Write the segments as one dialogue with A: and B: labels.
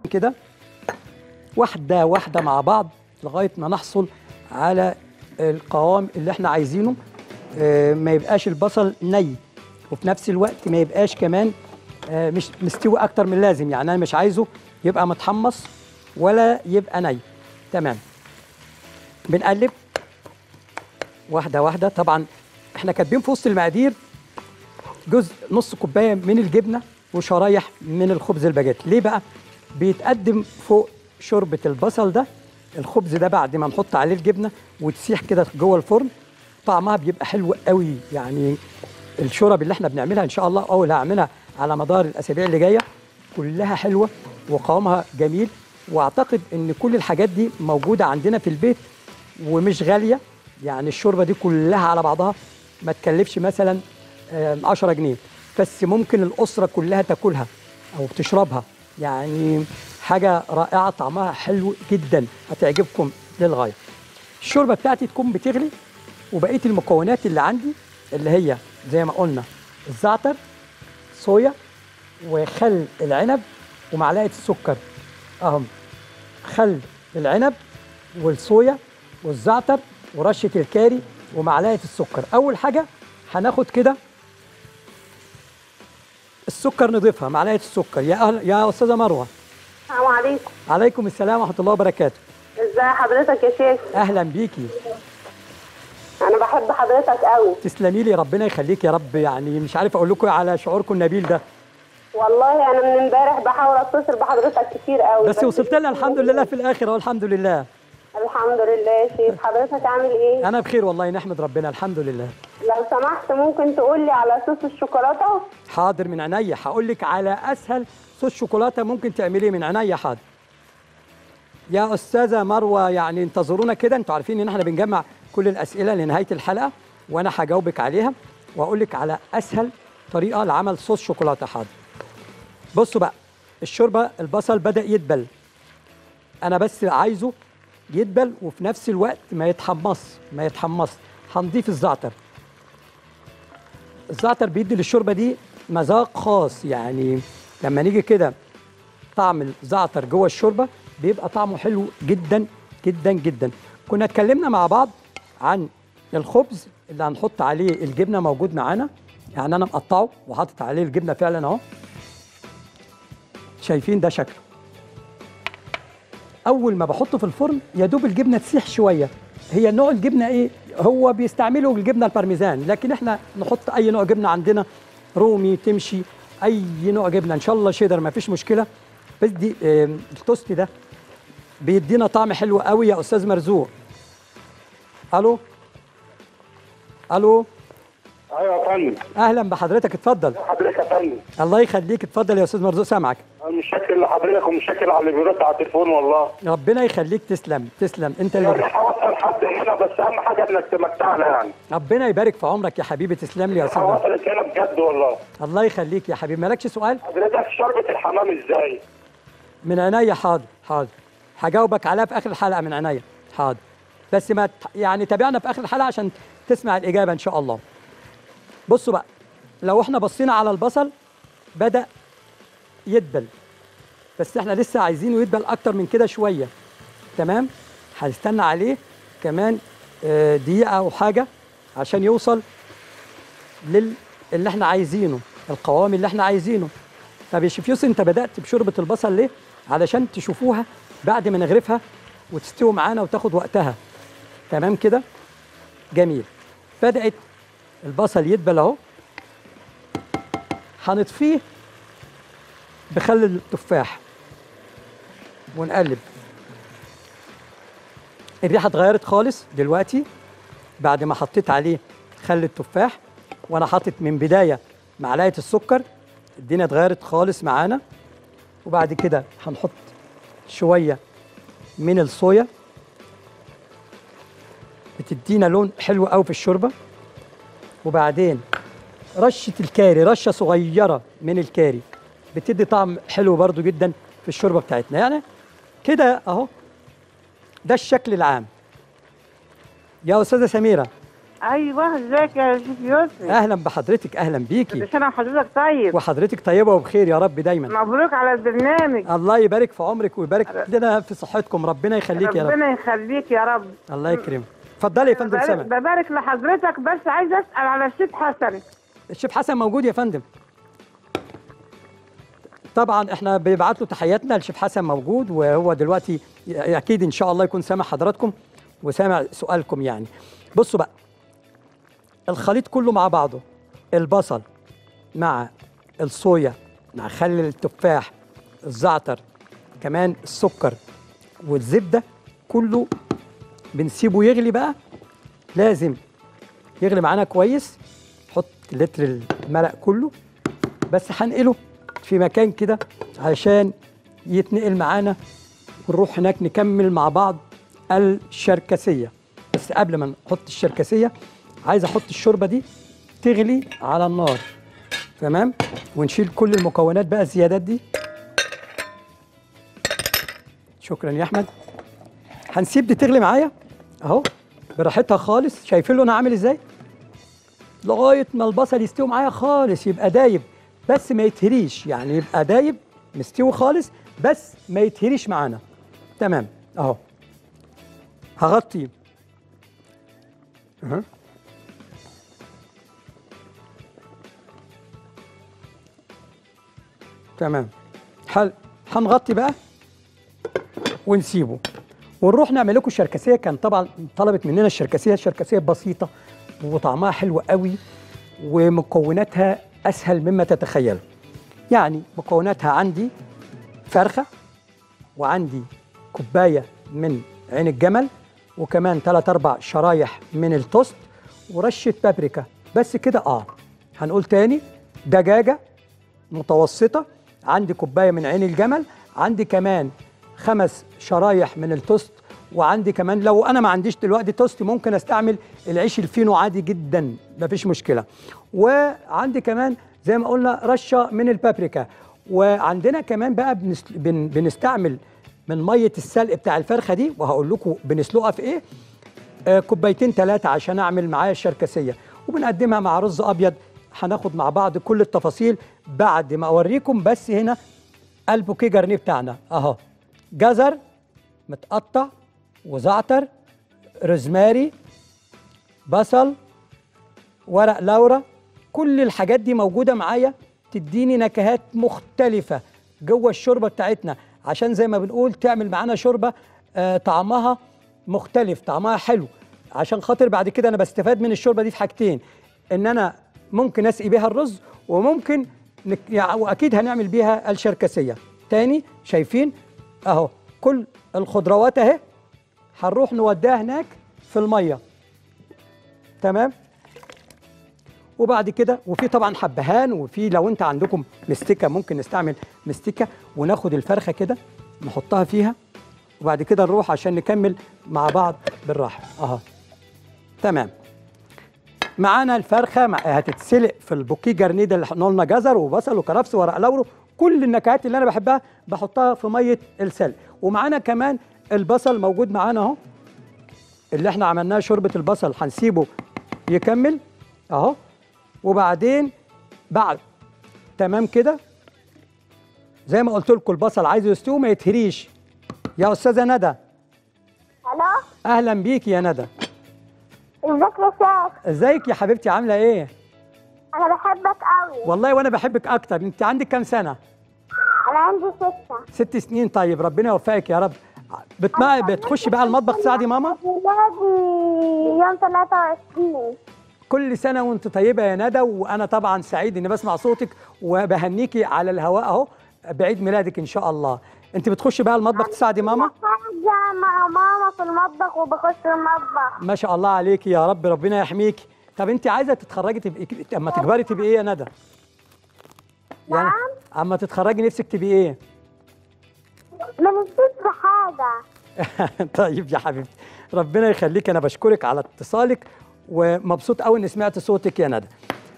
A: كده واحده واحده مع بعض لغايه ما نحصل على القوام اللي احنا عايزينه آه، ما يبقاش البصل ني وفي نفس الوقت ما يبقاش كمان آه، مش مستوي اكتر من اللازم يعني انا مش عايزه يبقى متحمص ولا يبقى ني تمام بنقلب واحده واحده طبعا احنا كاتبين في وسط المقادير جزء نص كوبايه من الجبنه وشرايح من الخبز الباجيت ليه بقى بيتقدم فوق شوربه البصل ده الخبز ده بعد ما نحط عليه الجبنه وتسيح كده جوه الفرن طعمها بيبقى حلو قوي يعني الشرب اللي احنا بنعملها ان شاء الله او اللي هعملها على مدار الاسابيع اللي جايه كلها حلوه وقوامها جميل واعتقد ان كل الحاجات دي موجوده عندنا في البيت ومش غاليه يعني الشوربه دي كلها على بعضها ما تكلفش مثلا آم، 10 جنيه بس ممكن الاسره كلها تاكلها او تشربها يعني حاجه رائعه طعمها حلو جدا هتعجبكم للغايه الشوربه بتاعتي تكون بتغلي وبقيه المكونات اللي عندي اللي هي زي ما قلنا الزعتر صويا وخل العنب ومعلقه السكر اهم خل العنب والصويا والزعتر ورشه الكاري ومعلقه السكر اول حاجه هناخد كده السكر نضيفها معلقه السكر يا أهل يا استاذه مروه
B: السلام عليكم
A: عليكم السلام ورحمه الله وبركاته
B: ازي حضرتك يا شيخ
A: اهلا بيكي
B: انا بحب حضرتك قوي
A: تسلمي لي ربنا يخليك يا رب يعني مش عارف اقول لكم على شعوركم النبيل ده
B: والله انا من امبارح بحاول اتصل بحضرتك كتير قوي
A: بس وصلت لنا الحمد لله في الاخر اهو الحمد لله
B: الحمد لله يا شيخ حضرتك عامل ايه
A: انا بخير والله نحمد ربنا الحمد لله
B: لو سمحت ممكن تقول لي على صوص الشوكولاته
A: حاضر من عينيا هقول لك على اسهل صوص شوكولاته ممكن تعمليه من عينيا حاضر يا استاذه مروه يعني انتظرونا كده انتوا عارفين ان احنا بنجمع كل الاسئله لنهايه الحلقه وانا هجاوبك عليها واقول لك على اسهل طريقه لعمل صوص شوكولاته حاضر بصوا بقى الشوربه البصل بدا يدبل انا بس عايزه يدبل وفي نفس الوقت ما يتحمص ما يتحمص هنضيف الزعتر الزعتر بيدي للشوربه دي مذاق خاص يعني لما نيجي كده طعم الزعتر جوه الشوربه بيبقى طعمه حلو جدا جدا جدا كنا اتكلمنا مع بعض عن الخبز اللي هنحط عليه الجبنه موجود معانا يعني انا مقطعه وحاطط عليه الجبنه فعلا اهو شايفين ده شكله اول ما بحطه في الفرن يا دوب الجبنه تسيح شويه هي نوع الجبنه ايه هو بيستعملوا الجبنه البارميزان لكن احنا نحط اي نوع جبنه عندنا رومي تمشي اي نوع جبنه ان شاء الله شيدر ما فيش مشكله بس دي آه، التوست ده بيدينا طعم حلو قوي يا استاذ مرزوق الو الو
C: ايوه يا فندم
A: اهلا بحضرتك اتفضل
C: حضرتك يا فندم
A: الله يخليك اتفضل يا استاذ مرزوق سامعك
C: انا مش شاكر لحضرتك ومش شاكر على اللي بيرد على التليفون والله
A: ربنا يخليك تسلم تسلم انت
C: يعني
A: اللي
C: هوصل حد هنا بس اهم حاجه انك تمتعنا يعني
A: ربنا يبارك في عمرك يا حبيبي تسلم لي يا استاذ مرزوق.
C: هوصل هنا بجد والله
A: الله يخليك يا حبيبي مالكش سؤال
C: حضرتك شوربه الحمام ازاي؟
A: من عينيا حاضر حاضر هجاوبك عليها في اخر الحلقه من عينيا حاضر بس ما ت- يعني تابعنا في اخر الحلقه عشان تسمع الاجابه ان شاء الله بصوا بقى لو احنا بصينا على البصل بدا يدبل بس احنا لسه عايزينه يدبل اكتر من كده شويه تمام هنستنى عليه كمان آه، دقيقه او حاجه عشان يوصل لل اللي احنا عايزينه القوام اللي احنا عايزينه طب يا شيف يوسف انت بدات بشوربه البصل ليه علشان تشوفوها بعد ما نغرفها وتستوي معانا وتاخد وقتها تمام كده جميل بدات البصل يدبل اهو هنطفيه بخل التفاح ونقلب الريحه اتغيرت خالص دلوقتي بعد ما حطيت عليه خل التفاح وانا حاطط من بدايه معلقه السكر الدنيا اتغيرت خالص معانا وبعد كده هنحط شويه من الصويا بتدينا لون حلو قوي في الشوربه وبعدين رشه الكاري رشه صغيره من الكاري بتدي طعم حلو برضو جدا في الشوربه بتاعتنا يعني كده اهو ده الشكل العام يا استاذه سميره
D: ايوه ازيك يا شيخ يسري
A: اهلا بحضرتك اهلا بيكي
D: كل سنه وحضرتك طيب
A: وحضرتك طيبه وبخير يا رب دايما
D: مبروك على البرنامج
A: الله يبارك في عمرك ويبارك لنا في صحتكم ربنا يخليك يا رب
D: ربنا يخليك يا رب
A: الله يكرمك اتفضلي يا فندم
D: ببارك,
A: سامع
D: ببارك لحضرتك بس عايز اسال على الشيخ حسن
A: الشيف حسن موجود يا فندم طبعا احنا بنبعت له تحياتنا الشيف حسن موجود وهو دلوقتي اكيد ان شاء الله يكون سامع حضراتكم وسامع سؤالكم يعني بصوا بقى الخليط كله مع بعضه البصل مع الصويا مع خل التفاح الزعتر كمان السكر والزبده كله بنسيبه يغلي بقى لازم يغلي معانا كويس حط لتر المرق كله بس هنقله في مكان كده عشان يتنقل معانا ونروح هناك نكمل مع بعض الشركسيه بس قبل ما نحط الشركسيه عايز احط الشوربه دي تغلي على النار تمام ونشيل كل المكونات بقى الزيادات دي شكرا يا احمد هنسيب دي تغلي معايا اهو براحتها خالص شايفين له انا عامل ازاي لغايه ما البصل يستوي معايا خالص يبقى دايب بس ما يتهريش يعني يبقى دايب مستوي خالص بس ما يتهريش معانا تمام اهو هغطي أه. تمام حل هنغطي بقى ونسيبه ونروح نعمل لكم الشركسيه كان طبعا طلبت مننا الشركسيه الشركسيه بسيطه وطعمها حلو قوي ومكوناتها اسهل مما تتخيلوا يعني مكوناتها عندي فرخه وعندي كوبايه من عين الجمل وكمان 3 4 شرايح من التوست ورشه بابريكا بس كده اه هنقول تاني دجاجه متوسطه عندي كوبايه من عين الجمل عندي كمان خمس شرايح من التوست وعندي كمان لو انا ما عنديش دلوقتي توست ممكن استعمل العيش الفينو عادي جدا مفيش مشكله وعندي كمان زي ما قلنا رشه من البابريكا وعندنا كمان بقى بنس... بن... بنستعمل من ميه السلق بتاع الفرخه دي وهقول لكم بنسلقها في ايه آه كوبايتين ثلاثه عشان اعمل معايا الشركسيه وبنقدمها مع رز ابيض هناخد مع بعض كل التفاصيل بعد ما اوريكم بس هنا البوكيه جرنيه بتاعنا اهو جزر متقطع وزعتر روزماري بصل ورق لورا كل الحاجات دي موجوده معايا تديني نكهات مختلفه جوه الشوربه بتاعتنا عشان زي ما بنقول تعمل معانا شوربه آه طعمها مختلف طعمها حلو عشان خاطر بعد كده انا بستفاد من الشوربه دي في حاجتين ان انا ممكن اسقي بيها الرز وممكن نك... يعني واكيد هنعمل بيها الشركسيه تاني شايفين اهو كل الخضروات اهي هنروح نوديها هناك في الميه تمام وبعد كده وفي طبعا حبهان وفي لو انت عندكم مستكه ممكن نستعمل مستكه وناخد الفرخه كده نحطها فيها وبعد كده نروح عشان نكمل مع بعض بالراحه اهو تمام معانا الفرخه مع- هتتسلق في البوكيه جرنيه ده اللي احنا قلنا جزر وبصل وكرفس ورق لورو كل النكهات اللي انا بحبها بحطها في ميه السلق ومعانا كمان البصل موجود معانا اهو اللي احنا عملناه شوربه البصل هنسيبه يكمل اهو وبعدين بعد تمام كده زي ما قلت لكم البصل عايز يستوي ما يتهريش يا استاذه ندى
B: الو
A: اهلا بيكي يا ندى
B: ازيك يا شيخ
A: ازيك يا حبيبتي عامله ايه
B: انا بحبك قوي
A: والله وانا بحبك اكتر انت عندك كام سنه
B: انا عندي ستة
A: ست سنين طيب ربنا يوفقك يا رب بتما... بتخشي بقى المطبخ تساعدي ماما
B: ميلادي يوم 23
A: كل سنه وانت طيبه يا ندى وانا طبعا سعيد اني بسمع صوتك وبهنيكي على الهواء اهو بعيد ميلادك ان شاء الله انت بتخشي بقى المطبخ تساعدي ماما
B: حاجة مع ماما في المطبخ وبخش المطبح
A: ما شاء الله عليكي يا رب ربنا يحميكي طب انت عايزه تتخرجي تبقي اما تكبري تبقي ايه يا ندى يعني
B: نعم.
A: اما تتخرجي نفسك تبقي ايه
B: ما نسيت بحاجة
A: طيب يا حبيبتي ربنا يخليك انا بشكرك على اتصالك ومبسوط قوي اني سمعت صوتك يا ندى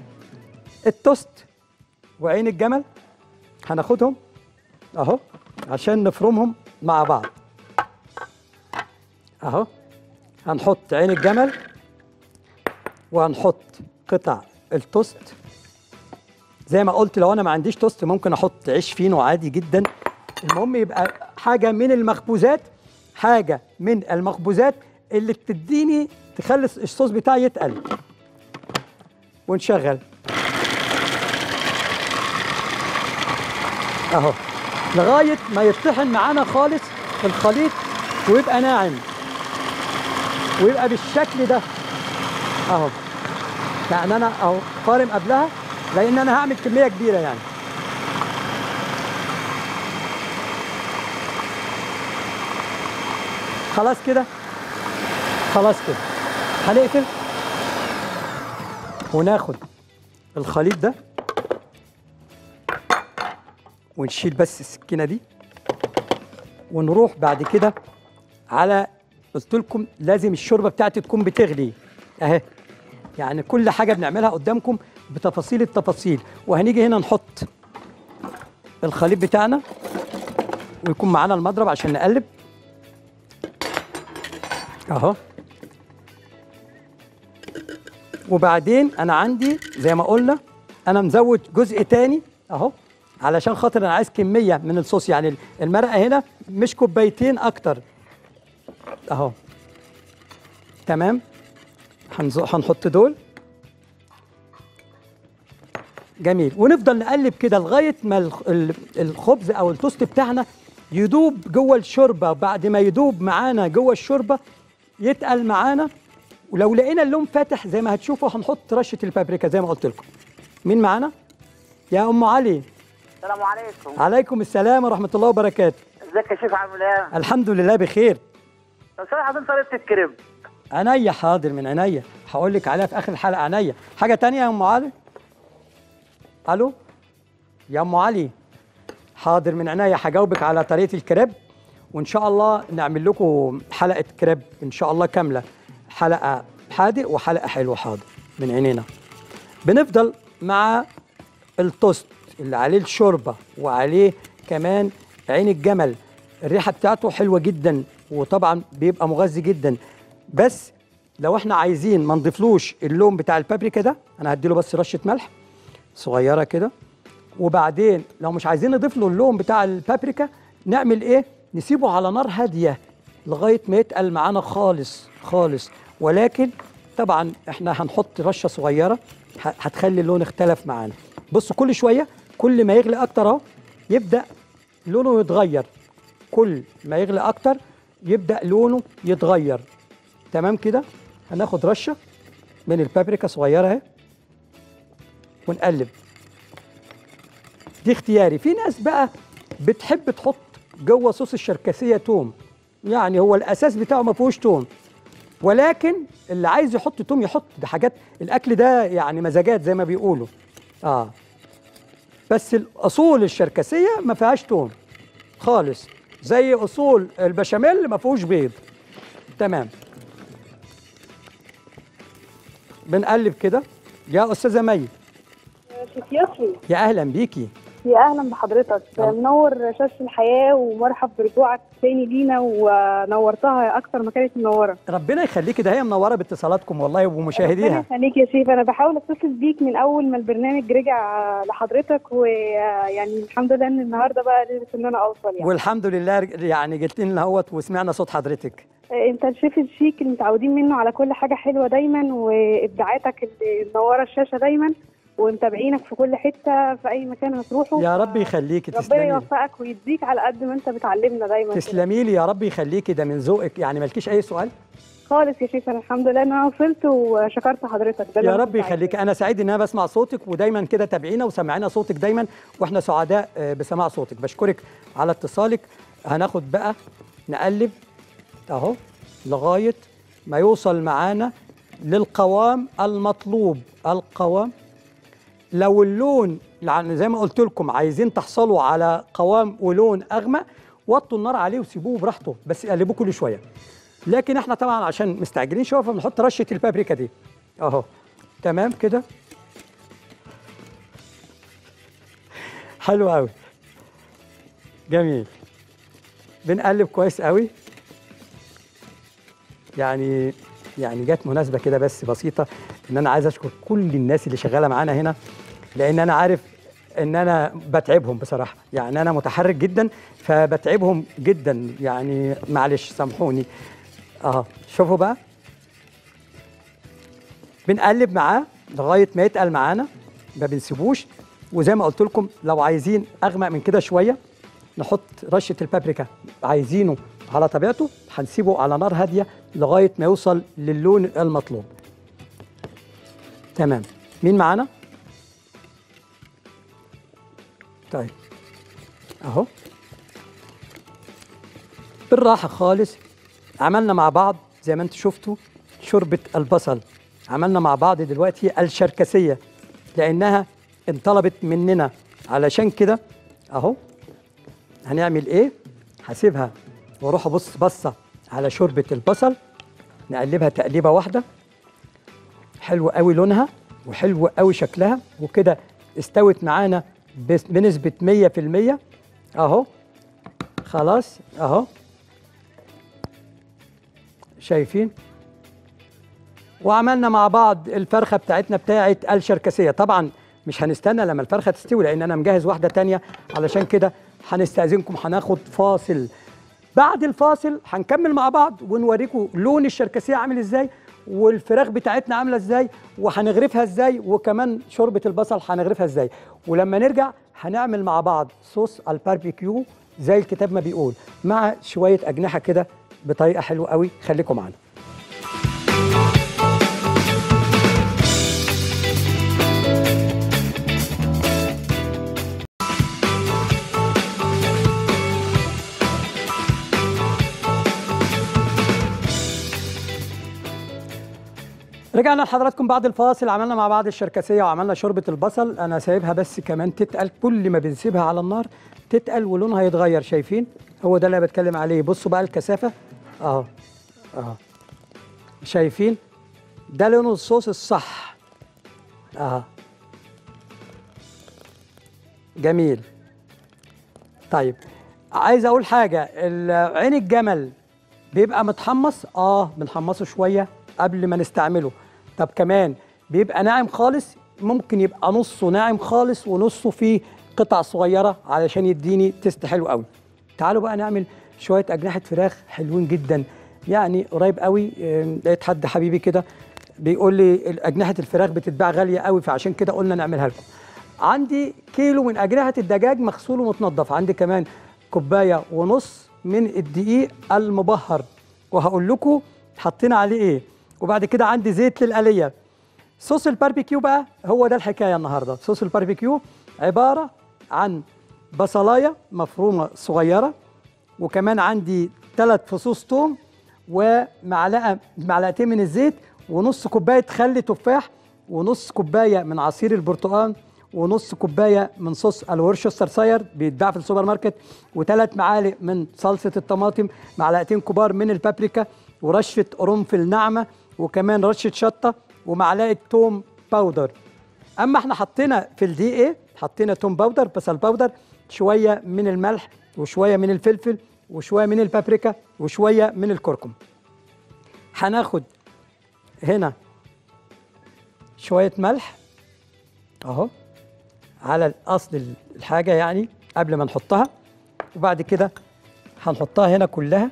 A: التوست وعين الجمل هناخدهم اهو عشان نفرمهم مع بعض اهو هنحط عين الجمل وهنحط قطع التوست زي ما قلت لو انا ما عنديش توست ممكن احط عيش فينو عادي جدا المهم يبقى حاجه من المخبوزات حاجه من المخبوزات اللي بتديني تخلي الصوص بتاعي يتقل ونشغل اهو لغايه ما يطحن معانا خالص الخليط ويبقى ناعم ويبقى بالشكل ده اهو يعني انا اهو قارم قبلها لان انا هعمل كميه كبيره يعني خلاص كده خلاص كده هنقفل وناخد الخليط ده ونشيل بس السكينه دي ونروح بعد كده على قلت لكم لازم الشوربه بتاعتي تكون بتغلي اهي يعني كل حاجه بنعملها قدامكم بتفاصيل التفاصيل وهنيجي هنا نحط الخليط بتاعنا ويكون معانا المضرب عشان نقلب اهو وبعدين انا عندي زي ما قلنا انا مزود جزء تاني اهو علشان خاطر انا عايز كميه من الصوص يعني المرقه هنا مش كوبايتين اكتر اهو تمام هنز- هنحط دول جميل ونفضل نقلب كده لغايه ما الخ- ال- الخبز او التوست بتاعنا يدوب جوه الشوربه بعد ما يدوب معانا جوه الشوربه يتقل معانا ولو لقينا اللون فاتح زي ما هتشوفوا هنحط رشه البابريكا زي ما قلت لكم مين معانا يا ام علي
E: السلام عليكم
A: عليكم السلام ورحمه الله وبركاته
E: ازيك يا شيخ عامل ايه؟
A: الحمد لله بخير
E: لو سمحت عايزين طريقه الكريب
A: عينيا حاضر من عينيا هقول لك عليها في اخر الحلقه عينيا حاجه تانية يا ام علي الو يا ام علي حاضر من عينيا هجاوبك على طريقه الكريب وان شاء الله نعمل لكم حلقه كريب ان شاء الله كامله حلقه حادق وحلقه حلوه حاضر من عينينا بنفضل مع التوست اللي عليه الشوربه وعليه كمان عين الجمل الريحه بتاعته حلوه جدا وطبعا بيبقى مغذي جدا بس لو احنا عايزين ما نضيفلوش اللون بتاع البابريكا ده انا هديله بس رشه ملح صغيره كده وبعدين لو مش عايزين نضيف له اللون بتاع البابريكا نعمل ايه نسيبه على نار هاديه لغايه ما يتقل معانا خالص خالص ولكن طبعا احنا هنحط رشه صغيره ه- هتخلي اللون اختلف معانا بصوا كل شويه كل ما يغلي اكتر اهو يبدا لونه يتغير كل ما يغلي اكتر يبدا لونه يتغير تمام كده هناخد رشه من البابريكا صغيره اهي ونقلب دي اختياري في ناس بقى بتحب تحط جوه صوص الشركسيه توم يعني هو الاساس بتاعه ما فيهوش توم ولكن اللي عايز يحط توم يحط ده حاجات الاكل ده يعني مزاجات زي ما بيقولوا اه بس الاصول الشركسيه ما فيهاش توم خالص زي اصول البشاميل ما فيهوش بيض تمام بنقلب كده يا استاذه مي
B: شيخ يسري
A: يا اهلا بيكي
B: يا اهلا بحضرتك منور شاشه الحياه ومرحب برجوعك تاني لينا ونورتها اكتر ما كانت منوره
A: ربنا يخليكي ده هي منوره باتصالاتكم والله
B: ربنا
A: ومشاهديها
B: يخليك يا شيف انا بحاول اتصل بيك من اول ما البرنامج رجع لحضرتك ويعني الحمد لله ان النهارده بقى قدرت ان انا اوصل يعني
A: والحمد لله رج- يعني جيت لنا اهوت وسمعنا صوت حضرتك
B: انت الشيف الشيك اللي متعودين منه على كل حاجه حلوه دايما وابداعاتك اللي منوره الشاشه دايما ومتابعينك في كل حته في اي مكان هتروحه
A: يا رب يخليكي
B: ربنا
A: تسلمي لي.
B: يوفقك ويديك على قد ما انت بتعلمنا دايما كده.
A: تسلمي لي يا رب يخليكي ده من ذوقك يعني مالكيش اي سؤال
B: خالص يا شيخ انا الحمد لله ان انا وصلت وشكرت حضرتك ده اللي
A: يا
B: أنا
A: رب
B: كنت عايزاه.
A: يخليك انا سعيد ان انا بسمع صوتك ودايما كده تابعينا وسمعينا صوتك دايما واحنا سعداء آه، بسماع صوتك بشكرك على اتصالك هناخد بقى نقلب اهو لغايه ما يوصل معانا للقوام المطلوب القوام لو اللون يعني زي ما قلت لكم عايزين تحصلوا على قوام ولون اغمق وطوا النار عليه وسيبوه براحته بس قلبوه كل شويه لكن احنا طبعا عشان مستعجلين شويه فبنحط رشه البابريكا دي اهو تمام كده حلو قوي جميل بنقلب كويس قوي يعني يعني جت مناسبه كده بس بسيطه ان انا عايز اشكر كل الناس اللي شغاله معانا هنا لان انا عارف ان انا بتعبهم بصراحه يعني انا متحرك جدا فبتعبهم جدا يعني معلش سامحوني اه شوفوا بقى بنقلب معاه لغايه ما يتقل معانا ما بنسيبوش وزي ما قلت لكم لو عايزين اغمق من كده شويه نحط رشه البابريكا عايزينه على طبيعته هنسيبه على نار هاديه لغايه ما يوصل للون المطلوب تمام مين معانا طيب اهو بالراحه خالص عملنا مع بعض زي ما انتم شفتوا شوربه البصل عملنا مع بعض دلوقتي الشركسيه لانها انطلبت مننا علشان كده اهو هنعمل ايه هسيبها واروح ابص بصه على شوربه البصل نقلبها تقليبه واحده حلو قوي لونها وحلو قوي شكلها وكده استوت معانا بس- بنسبه 100% اهو خلاص اهو شايفين وعملنا مع بعض الفرخه بتاعتنا بتاعت الشركسيه طبعا مش هنستنى لما الفرخه تستوي لان انا مجهز واحده تانية علشان كده هنستاذنكم هناخد فاصل بعد الفاصل هنكمل مع بعض ونوريكم لون الشركسيه عامل ازاي والفراخ بتاعتنا عامله ازاي وهنغرفها ازاي وكمان شوربه البصل هنغرفها ازاي ولما نرجع هنعمل مع بعض صوص الباربيكيو زي الكتاب ما بيقول مع شويه اجنحه كده بطريقه حلوه قوي خليكم معانا رجعنا لحضراتكم بعد الفاصل عملنا مع بعض الشركسيه وعملنا شوربه البصل انا سايبها بس كمان تتقل كل ما بنسيبها على النار تتقل ولونها يتغير شايفين هو ده اللي انا بتكلم عليه بصوا بقى الكثافه اهو اهو شايفين ده لون الصوص الصح اهو جميل طيب عايز اقول حاجه ال- عين الجمل بيبقى متحمص اه بنحمصه شويه قبل ما نستعمله طب كمان بيبقى ناعم خالص ممكن يبقى نصه ناعم خالص ونصه فيه قطع صغيره علشان يديني تيست حلو قوي تعالوا بقى نعمل شويه اجنحه فراخ حلوين جدا يعني قريب قوي آه، لقيت حد حبيبي كده بيقول لي اجنحه الفراخ بتتباع غاليه قوي فعشان كده قلنا نعملها لكم عندي كيلو من اجنحه الدجاج مغسول ومتنضف عندي كمان كوبايه ونص من الدقيق المبهر وهقول لكم حطينا عليه ايه وبعد كده عندي زيت للقليه صوص الباربيكيو بقى هو ده الحكايه النهارده صوص الباربيكيو عباره عن بصلايه مفرومه صغيره وكمان عندي ثلاث فصوص توم ومعلقه معلقتين من الزيت ونص كوبايه خل تفاح ونص كوبايه من عصير البرتقال ونص كوبايه من صوص الورشستر ساير بيتباع في السوبر ماركت وثلاث معالق من صلصه الطماطم معلقتين كبار من البابريكا ورشه قرنفل ناعمه وكمان رشه شطه ومعلقه توم باودر اما احنا حطينا في الدي ايه حطينا توم باودر بصل باودر شويه من الملح وشويه من الفلفل وشويه من البابريكا وشويه من الكركم هناخد هنا شويه ملح اهو على الاصل الحاجه يعني قبل ما نحطها وبعد كده هنحطها هنا كلها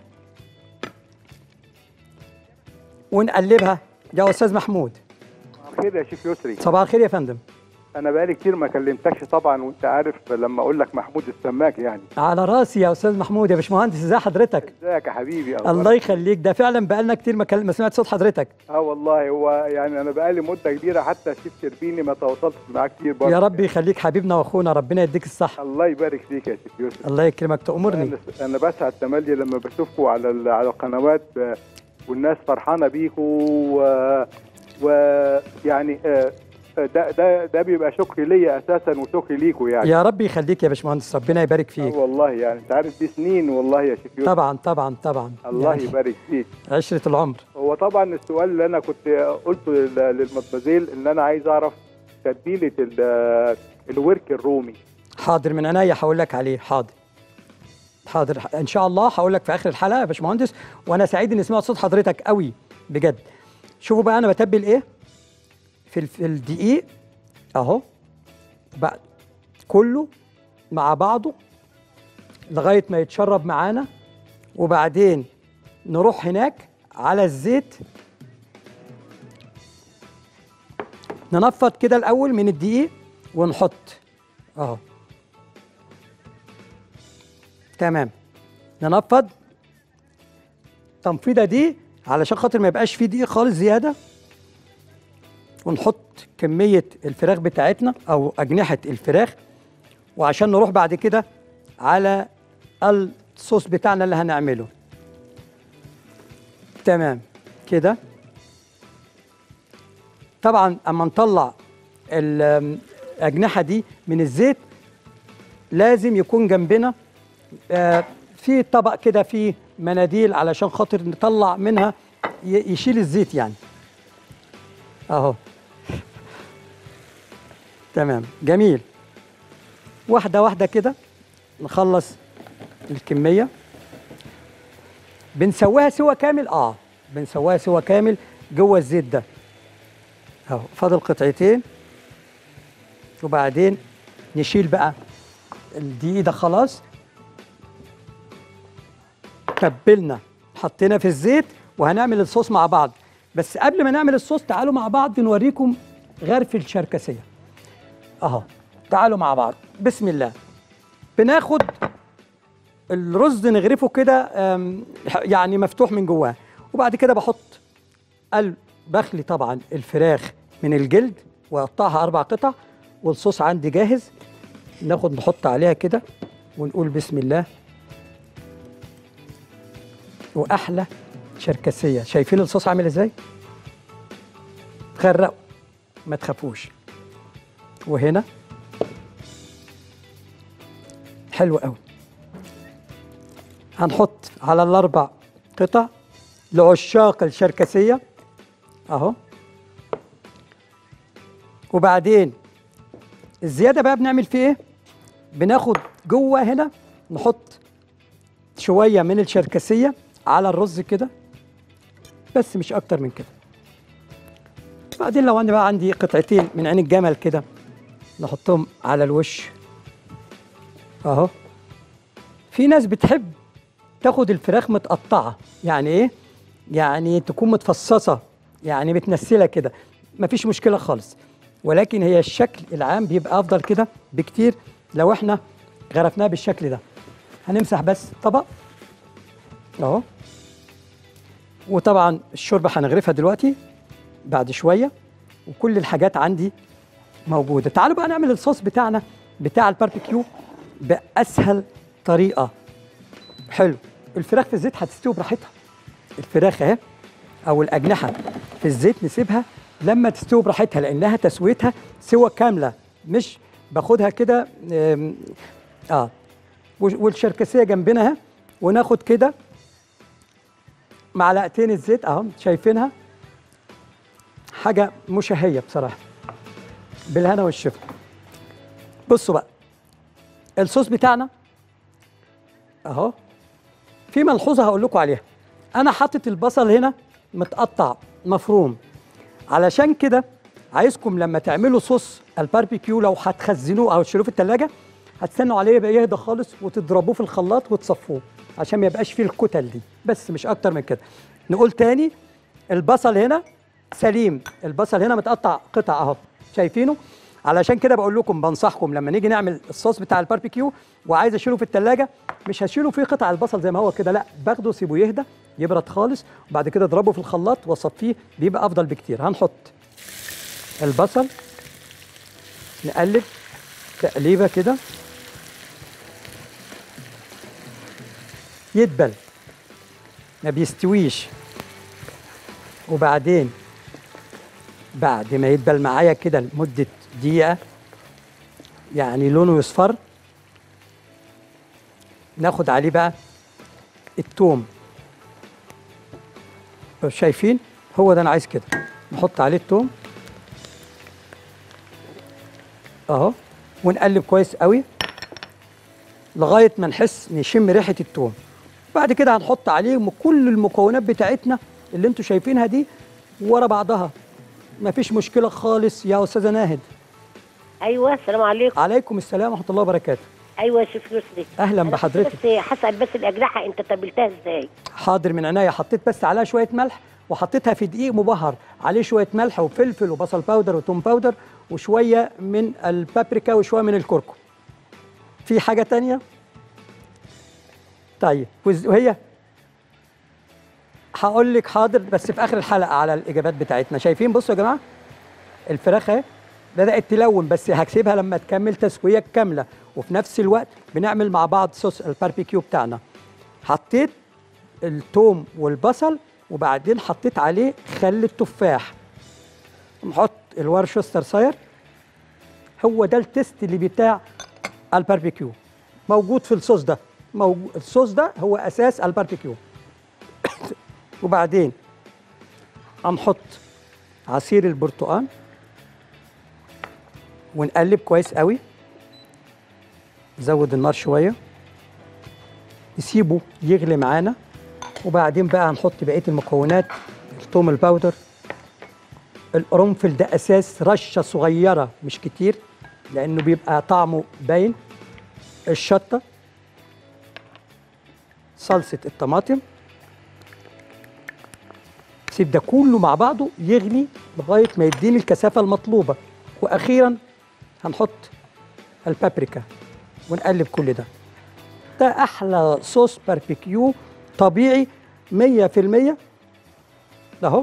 A: ونقلبها يا استاذ محمود
F: خير يا شيخ يسري
A: صباح الخير يا فندم
F: انا بقالي كتير ما كلمتكش طبعا وانت عارف لما اقول لك محمود السماك يعني
A: على راسي يا استاذ محمود يا باشمهندس ازي حضرتك
F: ازيك يا حبيبي
A: الله يخليك ده فعلا بقالنا كتير ما, كل... ما سمعت صوت حضرتك
F: اه والله هو يعني انا بقالي مده كبيره حتى شيف شربيني ما تواصلتش معاه كتير برضه
A: يا رب يخليك حبيبنا واخونا ربنا يديك الصحه
F: الله يبارك فيك يا شيخ يوسف
A: الله يكرمك تأمرني
F: انا انا بسعد تملي لما بشوفكم على ال- على القنوات آه، والناس فرحانه بيكم و- ويعني آه، ده ده ده بيبقى شكري ليا اساسا وشكري ليكم يعني
A: يا رب يخليك يا باشمهندس ربنا يبارك
F: آه
A: فيك
F: والله يعني انت عارف دي سنين والله يا شيخ يوسف
A: طبعا طبعا طبعا
F: الله
A: يعني
F: يبارك فيك
A: عشرة العمر
F: هو طبعا السؤال اللي انا كنت قلته لل- للمدمزيل ان انا عايز اعرف تتبيله ال- الورك الرومي
A: حاضر من عينيا هقول لك عليه حاضر حاضر ان شاء الله هقول لك في اخر الحلقه يا باشمهندس وانا سعيد اني سمعت صوت حضرتك قوي بجد شوفوا بقى انا بتبل ايه في ال- في الدقيق اهو بعد كله مع بعضه لغايه ما يتشرب معانا وبعدين نروح هناك على الزيت ننفض كده الاول من الدقيق ونحط اهو تمام ننفض التنفيضه دي علشان خاطر ما يبقاش فيه دقيق خالص زياده ونحط كميه الفراخ بتاعتنا او اجنحه الفراخ وعشان نروح بعد كده على الصوص بتاعنا اللي هنعمله تمام كده طبعا اما نطلع الاجنحه دي من الزيت لازم يكون جنبنا آه، في طبق كده فيه مناديل علشان خاطر نطلع منها ي- يشيل الزيت يعني اهو تمام جميل واحده واحده كده نخلص الكميه بنسويها سوا كامل اه بنسويها سوا كامل جوه الزيت ده اهو فاضل قطعتين وبعدين نشيل بقى الدقيق ده خلاص تبلنا حطينا في الزيت وهنعمل الصوص مع بعض بس قبل ما نعمل الصوص تعالوا مع بعض نوريكم غرف الشركسيه اهو تعالوا مع بعض بسم الله بناخد الرز نغرفه كده أم، يعني مفتوح من جواه وبعد كده بحط ال- بخلي طبعا الفراخ من الجلد واقطعها اربع قطع والصوص عندي جاهز ناخد نحط عليها كده ونقول بسم الله واحلى شركسيه شايفين الصوص عامل ازاي تغرقوا ما تخافوش وهنا حلو قوي هنحط على الاربع قطع لعشاق الشركسيه اهو وبعدين الزياده بقى بنعمل فيه ايه بناخد جوه هنا نحط شويه من الشركسيه على الرز كده بس مش اكتر من كده بعدين لو انا بقى عندي قطعتين من عين الجمل كده نحطهم على الوش اهو في ناس بتحب تاخد الفراخ متقطعه يعني ايه يعني تكون متفصصه يعني متنسله كده مفيش مشكله خالص ولكن هي الشكل العام بيبقى افضل كده بكتير لو احنا غرفناها بالشكل ده هنمسح بس طبق اهو وطبعا الشوربه هنغرفها دلوقتي بعد شويه وكل الحاجات عندي موجوده تعالوا بقى نعمل الصوص بتاعنا بتاع الباربيكيو باسهل طريقه حلو الفراخ في الزيت هتستوي براحتها الفراخ اهي او الاجنحه في الزيت نسيبها لما تستوي براحتها لانها تسويتها سوا كامله مش باخدها كده آم، اه وش- والشركسيه جنبنا اهي وناخد كده معلقتين الزيت اهو شايفينها حاجه مشهيه بصراحه بالهنا والشفا بصوا بقى الصوص بتاعنا اهو في ملحوظه هقول لكم عليها انا حاطط البصل هنا متقطع مفروم علشان كده عايزكم لما تعملوا صوص الباربيكيو لو هتخزنوه او تشيلوه في الثلاجه هتستنوا عليه يبقى يهدى خالص وتضربوه في الخلاط وتصفوه عشان ما يبقاش فيه الكتل دي بس مش اكتر من كده نقول تاني البصل هنا سليم البصل هنا متقطع قطع اهو شايفينه علشان كده بقول لكم بنصحكم لما نيجي نعمل الصوص بتاع الباربيكيو وعايز اشيله في الثلاجه مش هشيله فيه قطع البصل زي ما هو كده لا باخده سيبه يهدى يبرد خالص وبعد كده اضربه في الخلاط واصفيه بيبقى افضل بكتير هنحط البصل نقلب تقليبه كده يدبل ما بيستويش وبعدين بعد ما يدبل معايا كده لمدة دقيقة يعني لونه يصفر ناخد عليه بقى التوم شايفين هو ده انا عايز كده نحط عليه التوم اهو ونقلب كويس قوي لغايه ما نحس نشم ريحه التوم بعد كده هنحط عليه م- كل المكونات بتاعتنا اللي انتوا شايفينها دي ورا بعضها مفيش مشكله خالص يا استاذه ناهد
G: ايوه السلام عليكم
A: عليكم السلام ورحمه الله وبركاته
G: ايوه يا شيف يسري
A: أهلاً
G: أنا كنت
A: بحضرتك.
G: بس هسال بس الاجنحه انت تبلتها ازاي
A: حاضر من عينيا حطيت بس عليها شويه ملح وحطيتها في دقيق مبهر عليه شويه ملح وفلفل وبصل باودر وتوم باودر وشويه من البابريكا وشويه من الكركم في حاجه تانية طيب وز- وهي هقول لك حاضر بس في اخر الحلقه على الاجابات بتاعتنا شايفين بصوا يا جماعه الفراخ اهي بدات تلون بس هسيبها لما تكمل تسويه كامله وفي نفس الوقت بنعمل مع بعض صوص الباربيكيو بتاعنا حطيت التوم والبصل وبعدين حطيت عليه خل التفاح نحط الورشستر صاير هو ده التست اللي بتاع الباربيكيو موجود في الصوص ده موجود الصوص ده هو اساس الباربيكيو وبعدين هنحط عصير البرتقال ونقلب كويس قوي نزود النار شويه نسيبه يغلي معانا وبعدين بقى هنحط بقيه المكونات الثوم الباودر القرنفل ده اساس رشه صغيره مش كتير لانه بيبقى طعمه باين الشطه صلصه الطماطم سيب ده كله مع بعضه يغلي لغايه ما يديني الكثافه المطلوبه واخيرا هنحط البابريكا ونقلب كل ده ده احلى صوص باربيكيو طبيعي 100% ده اهو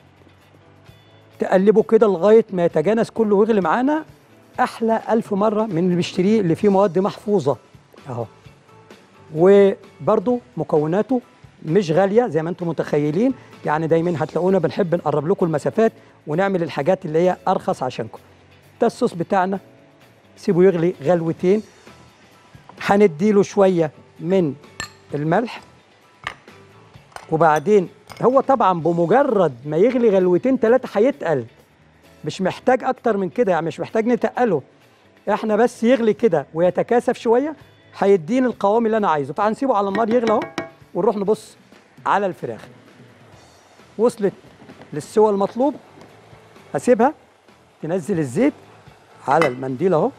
A: تقلبه كده لغايه ما يتجانس كله ويغلي معانا احلى ألف مره من اللي بيشتريه اللي فيه مواد محفوظه اهو وبرده مكوناته مش غاليه زي ما انتم متخيلين يعني دايما هتلاقونا بنحب نقرب لكم المسافات ونعمل الحاجات اللي هي ارخص عشانكم ده الصوص بتاعنا سيبه يغلي غلوتين هنديله شويه من الملح وبعدين هو طبعا بمجرد ما يغلي غلوتين ثلاثه هيتقل مش محتاج اكتر من كده يعني مش محتاج نتقله احنا بس يغلي كده ويتكاثف شويه هيديني القوام اللي انا عايزه فهنسيبه على النار يغلي اهو ونروح نبص على الفراخ وصلت للسوى المطلوب هسيبها تنزل الزيت على المنديل اهو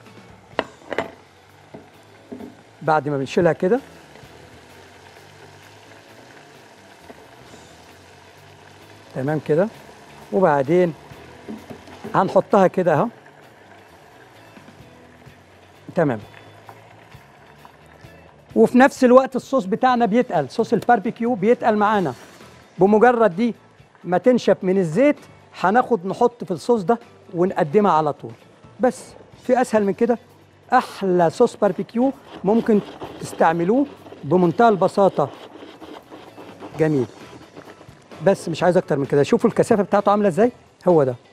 A: بعد ما بنشيلها كده تمام كده وبعدين هنحطها كده اهو تمام وفي نفس الوقت الصوص بتاعنا بيتقل صوص الباربيكيو بيتقل معانا بمجرد دي ما تنشف من الزيت هناخد نحط في الصوص ده ونقدمها على طول بس في اسهل من كده احلى صوص باربيكيو ممكن تستعملوه بمنتهى البساطه جميل بس مش عايز اكتر من كده شوفوا الكثافه بتاعته عامله ازاي هو ده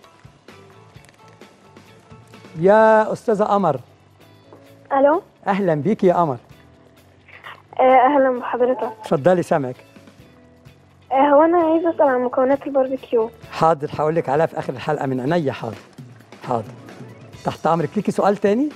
A: يا استاذه قمر
H: الو
A: اهلا بيكي يا قمر
H: آه، اهلا بحضرتك
A: اتفضلي سامعك
H: آه، هو انا عايزه اسال عن مكونات الباربيكيو
A: حاضر هقول لك عليها في اخر الحلقه من عينيا حاضر حاضر تحت امرك ليكي سؤال تاني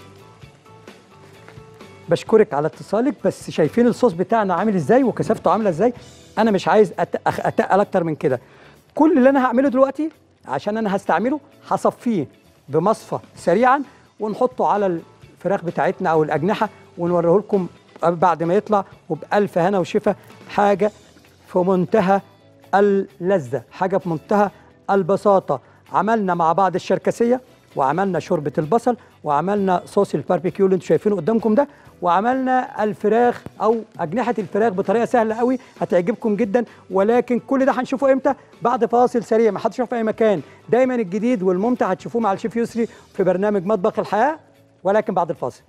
A: بشكرك على اتصالك بس شايفين الصوص بتاعنا عامل ازاي وكثافته عامله ازاي انا مش عايز أت- أخ- اتقل اكتر من كده كل اللي انا هعمله دلوقتي عشان انا هستعمله هصفيه بمصفى سريعا ونحطه على الفراخ بتاعتنا او الاجنحه ونوريه لكم بعد ما يطلع وبالف هنا وشفا حاجه في منتهى اللذه حاجه في منتهى البساطه عملنا مع بعض الشركسيه وعملنا شوربه البصل وعملنا صوص الباربيكيو اللي انتم شايفينه قدامكم ده وعملنا الفراخ او اجنحه الفراخ بطريقه سهله قوي هتعجبكم جدا ولكن كل ده هنشوفه امتى بعد فاصل سريع ما حدش يروح في اي مكان دايما الجديد والممتع هتشوفوه مع الشيف يسري في برنامج مطبخ الحياه ولكن بعد الفاصل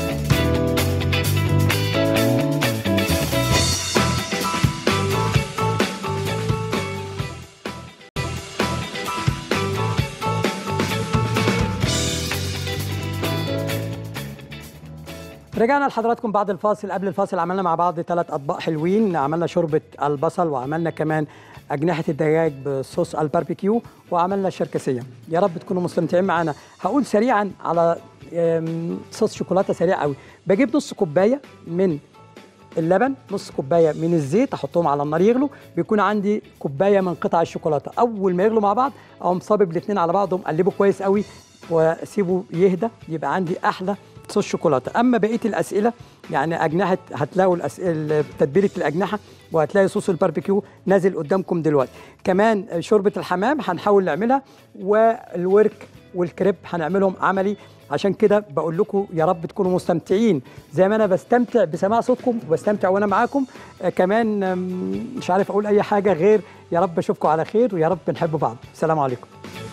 A: رجعنا لحضراتكم بعد الفاصل قبل الفاصل عملنا مع بعض ثلاث اطباق حلوين عملنا شوربه البصل وعملنا كمان اجنحه الدجاج بصوص الباربيكيو وعملنا الشركسيه يا رب تكونوا مستمتعين معانا هقول سريعا على آم، صوص شوكولاته سريع قوي بجيب نص كوبايه من اللبن نص كوبايه من الزيت احطهم على النار يغلوا بيكون عندي كوبايه من قطع الشوكولاته اول ما يغلوا مع بعض اقوم صابب الاثنين على بعضهم اقلبه كويس قوي واسيبه يهدى يبقى عندي احلى صوص شوكولاته اما بقيه الاسئله يعني اجنحه هتلاقوا الأسئلة تتبيله الاجنحه وهتلاقي صوص الباربيكيو نازل قدامكم دلوقتي كمان شوربه الحمام هنحاول نعملها والورك والكريب هنعملهم عملي عشان كده بقول لكم يا رب تكونوا مستمتعين زي ما انا بستمتع بسماع صوتكم وبستمتع وانا معاكم آه كمان آم، مش عارف اقول اي حاجه غير يا رب اشوفكم على خير ويا رب نحب بعض السلام عليكم